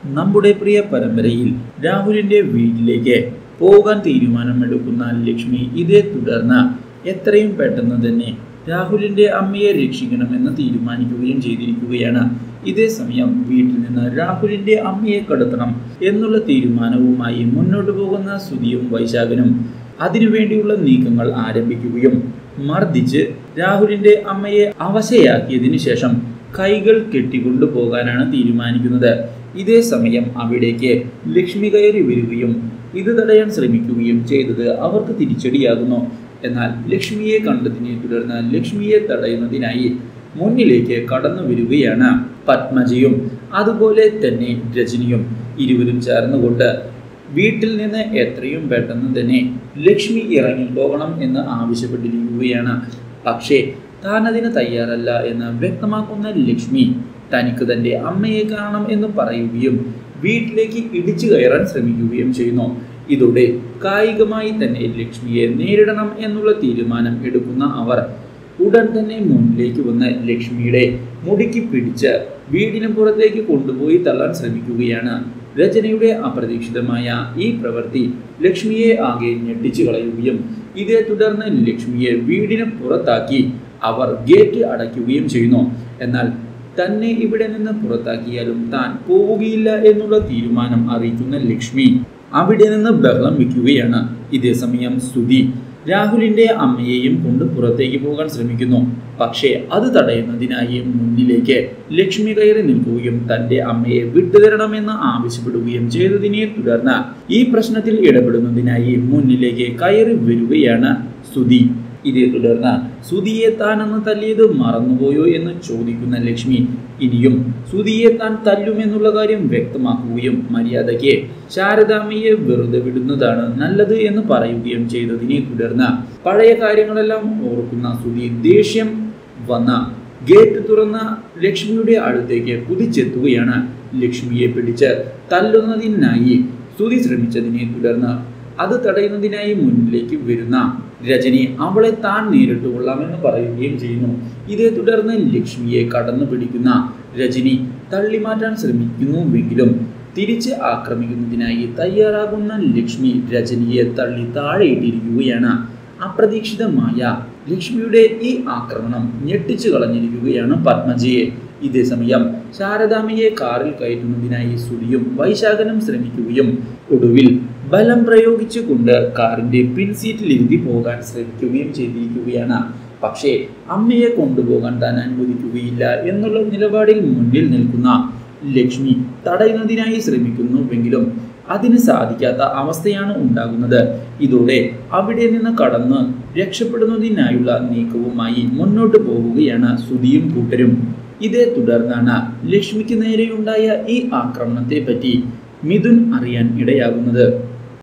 നമ്മുടെ പ്രിയ പരമ്പരയിൽ രാഹുലിന്റെ വീട്ടിലേക്ക് പോകാൻ തീരുമാനമെടുക്കുന്ന ലക്ഷ്മി ഇതേ തുടർന്ന് എത്രയും പെട്ടെന്ന് തന്നെ രാഹുലിന്റെ അമ്മയെ രക്ഷിക്കണമെന്ന് തീരുമാനിക്കുകയും ചെയ്തിരിക്കുകയാണ് ഇതേ സമയം വീട്ടിൽ നിന്ന് രാഹുലിന്റെ അമ്മയെ കടത്തണം എന്നുള്ള തീരുമാനവുമായി മുന്നോട്ട് പോകുന്ന സുധിയും വൈശാഖനും അതിനുവേണ്ടിയുള്ള നീക്കങ്ങൾ ആരംഭിക്കുകയും മർദ്ദിച്ച് രാഹുലിന്റെ അമ്മയെ അവശയാക്കിയതിനു ശേഷം കൈകൾ കെട്ടിക്കൊണ്ടു പോകാനാണ് തീരുമാനിക്കുന്നത് ഇതേ സമയം അവിടേക്ക് ലക്ഷ്മി കയറി വരികയും ഇത് തടയാൻ ശ്രമിക്കുകയും ചെയ്തത് അവർക്ക് തിരിച്ചടിയാകുന്നു എന്നാൽ ലക്ഷ്മിയെ കണ്ടതിനെ തുടർന്ന് ലക്ഷ്മിയെ തടയുന്നതിനായി മുന്നിലേക്ക് കടന്നു വരികയാണ് പത്മജയും അതുപോലെ തന്നെ രജനിയും ഇരുവരും ചേർന്നുകൊണ്ട് വീട്ടിൽ നിന്ന് എത്രയും പെട്ടെന്ന് തന്നെ ലക്ഷ്മി ഇറങ്ങിപ്പോകണം എന്ന് ആവശ്യപ്പെട്ടിരിക്കുകയാണ് പക്ഷേ താൻ അതിന് തയ്യാറല്ല എന്ന് വ്യക്തമാക്കുന്ന ലക്ഷ്മി തനിക്ക് തൻ്റെ അമ്മയെ കാണണം എന്ന് പറയുകയും വീട്ടിലേക്ക് ഇടിച്ചു കയറാൻ ശ്രമിക്കുകയും ചെയ്യുന്നു ഇതോടെ കായികമായി തന്നെ ലക്ഷ്മിയെ നേരിടണം എന്നുള്ള തീരുമാനം എടുക്കുന്ന അവർ ഉടൻ തന്നെ മുന്നിലേക്ക് വന്ന് ലക്ഷ്മിയുടെ മുടിക്ക് പിടിച്ച് വീടിന് പുറത്തേക്ക് കൊണ്ടുപോയി തള്ളാൻ ശ്രമിക്കുകയാണ് രചനയുടെ അപ്രതീക്ഷിതമായ ഈ പ്രവൃത്തി ലക്ഷ്മിയെ ആകെ ഞെട്ടിച്ചു കളയുകയും ഇതേ തുടർന്ന് ലക്ഷ്മിയെ വീടിന് പുറത്താക്കി അവർ ഗേറ്റ് അടയ്ക്കുകയും ചെയ്യുന്നു എന്നാൽ തന്നെ ഇവിടെ നിന്ന് പുറത്താക്കിയാലും താൻ പോവുകയില്ല എന്നുള്ള തീരുമാനം അറിയിക്കുന്ന ലക്ഷ്മി അവിടെ നിന്ന് ബഹളം വയ്ക്കുകയാണ് ഇതേ സമയം സ്തുതി രാഹുലിന്റെ അമ്മയെയും കൊണ്ട് പുറത്തേക്ക് പോകാൻ ശ്രമിക്കുന്നു പക്ഷേ അത് തടയുന്നതിനായി മുന്നിലേക്ക് ലക്ഷ്മി കയറി നിൽക്കുകയും തന്റെ അമ്മയെ വിട്ടുതരണമെന്ന് ആവശ്യപ്പെടുകയും ചെയ്തതിനെ തുടർന്ന് ഈ പ്രശ്നത്തിൽ ഇടപെടുന്നതിനായി മുന്നിലേക്ക് കയറി വരികയാണ് സ്തുതി ഇതേ തുടർന്ന് സുധിയെ താൻ അന്ന് തല്ലിയത് മറന്നുപോയോ എന്ന് ചോദിക്കുന്ന ലക്ഷ്മി ഇനിയും സുധിയെ താൻ തല്ലുമെന്നുള്ള കാര്യം വ്യക്തമാക്കുകയും മര്യാദയ്ക്ക് ശാരദാമ്മയെ വെറുതെ വിടുന്നതാണ് നല്ലത് എന്ന് പറയുകയും ചെയ്തതിനെ തുടർന്ന് പഴയ കാര്യങ്ങളെല്ലാം ഓർക്കുന്ന സുധി ദേഷ്യം വന്ന ഗേറ്റ് തുറന്ന ലക്ഷ്മിയുടെ അടുത്തേക്ക് കുതിച്ചെത്തുകയാണ് ലക്ഷ്മിയെ പിടിച്ച് തല്ലുന്നതിനായി സ്തുതി ശ്രമിച്ചതിനെ തുടർന്ന് അത് തടയുന്നതിനായി മുന്നിലേക്ക് വരുന്ന രജനി അവളെ താൻ നേരിട്ട് കൊള്ളാമെന്ന് പറയുകയും ചെയ്യുന്നു ഇതേ തുടർന്ന് ലക്ഷ്മിയെ കടന്നു പിടിക്കുന്ന രജനി തള്ളിമാറ്റാൻ ശ്രമിക്കുന്നുവെങ്കിലും തിരിച്ച് ആക്രമിക്കുന്നതിനായി തയ്യാറാകുന്ന ലക്ഷ്മി രജനിയെ തള്ളി താഴെയിട്ടിരിക്കുകയാണ് അപ്രതീക്ഷിതമായ ലക്ഷ്മിയുടെ ഈ ആക്രമണം ഞെട്ടിച്ചു കളഞ്ഞിരിക്കുകയാണ് പത്മജയെ ഇതേ സമയം ശാരദാമ്മയെ കാറിൽ കയറ്റുന്നതിനായി സുധിയും വൈശാഖനും ശ്രമിക്കുകയും ഒടുവിൽ ബലം പ്രയോഗിച്ചുകൊണ്ട് കാറിന്റെ പിൻസീറ്റിലിരുത്തി പോകാൻ ശ്രമിക്കുകയും ചെയ്തിരിക്കുകയാണ് പക്ഷേ അമ്മയെ കൊണ്ടുപോകാൻ താൻ അനുവദിക്കുകയില്ല എന്നുള്ള നിലപാടിൽ മുന്നിൽ നിൽക്കുന്ന ലക്ഷ്മി തടയുന്നതിനായി ശ്രമിക്കുന്നുവെങ്കിലും അതിന് സാധിക്കാത്ത അവസ്ഥയാണ് ഉണ്ടാകുന്നത് ഇതോടെ അവിടെ നിന്ന് കടന്ന് രക്ഷപ്പെടുന്നതിനായുള്ള നീക്കവുമായി മുന്നോട്ട് പോവുകയാണ് സുധിയും കൂട്ടരും ഇതേ തുടർന്നാണ് ലക്ഷ്മിക്ക് നേരെയുണ്ടായ ഈ ആക്രമണത്തെ പറ്റി മിഥുൻ അറിയാൻ ഇടയാകുന്നത്